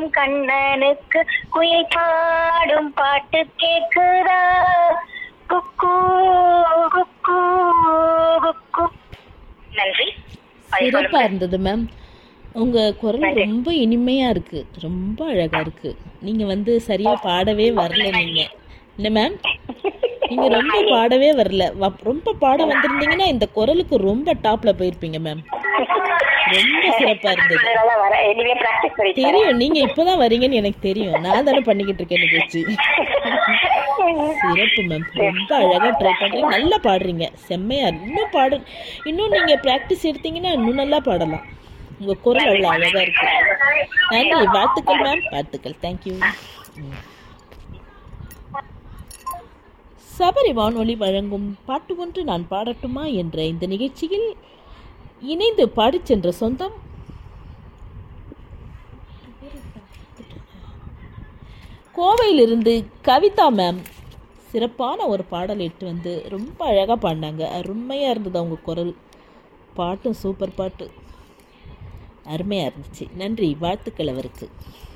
பாடும் கண்ணனுக்கு குயில் பாடும் பாட்டு கேக்குதா குக்கு குக்கு குக்கு நன்றி சிறப்பா இருந்தது மேம் உங்க குரல் ரொம்ப இனிமையா இருக்கு ரொம்ப அழகா இருக்கு நீங்க வந்து சரியா பாடவே வரல நீங்க என்ன மேம் நீங்க ரொம்ப பாடவே வரல வ- ரொம்ப பாட வந்திருந்தீங்கன்னா இந்த குரலுக்கு ரொம்ப டாப்ல போயிருப்பீங்க மேம் ரொம்ப சிறப்பா இருந்தது அதனால வர இனிமே பிராக்டிஸ் பண்ணி தெரியும் நீங்க இப்பதான் வரீங்கன்னு எனக்கு தெரியும் நான் தானே பண்ணிக்கிட்டு இருக்கேன் நிகழ்ச்சி சிறப்பு மேம் ரொம்ப அழகா ட்ரை பண்றீங்க நல்லா பாடுறீங்க செம்மையா இருக்கு. இன்னும் பாடு இன்னும் நீங்க பிராக்டிஸ் எடுத்தீங்கன்னா இன்னும் நல்லா பாடலாம் உங்க குரல் அவ்வளவு அழகா இருக்கு நன்றி வாழ்த்துக்கள் மேம் வாழ்த்துக்கள் தேங்க்யூ சபரி வானொலி வழங்கும் பாட்டு ஒன்று நான் பாடட்டுமா என்ற இந்த நிகழ்ச்சியில் இணைந்து பாடிச் சென்ற சொந்தம் கோவையிலிருந்து கவிதா மேம் சிறப்பான ஒரு பாடல் இட்டு வந்து ரொம்ப அழகாக பாடினாங்க அருமையாக இருந்தது அவங்க குரல் பாட்டும் சூப்பர் பாட்டு அருமையாக இருந்துச்சு நன்றி வாழ்த்துக்கள் அவருக்கு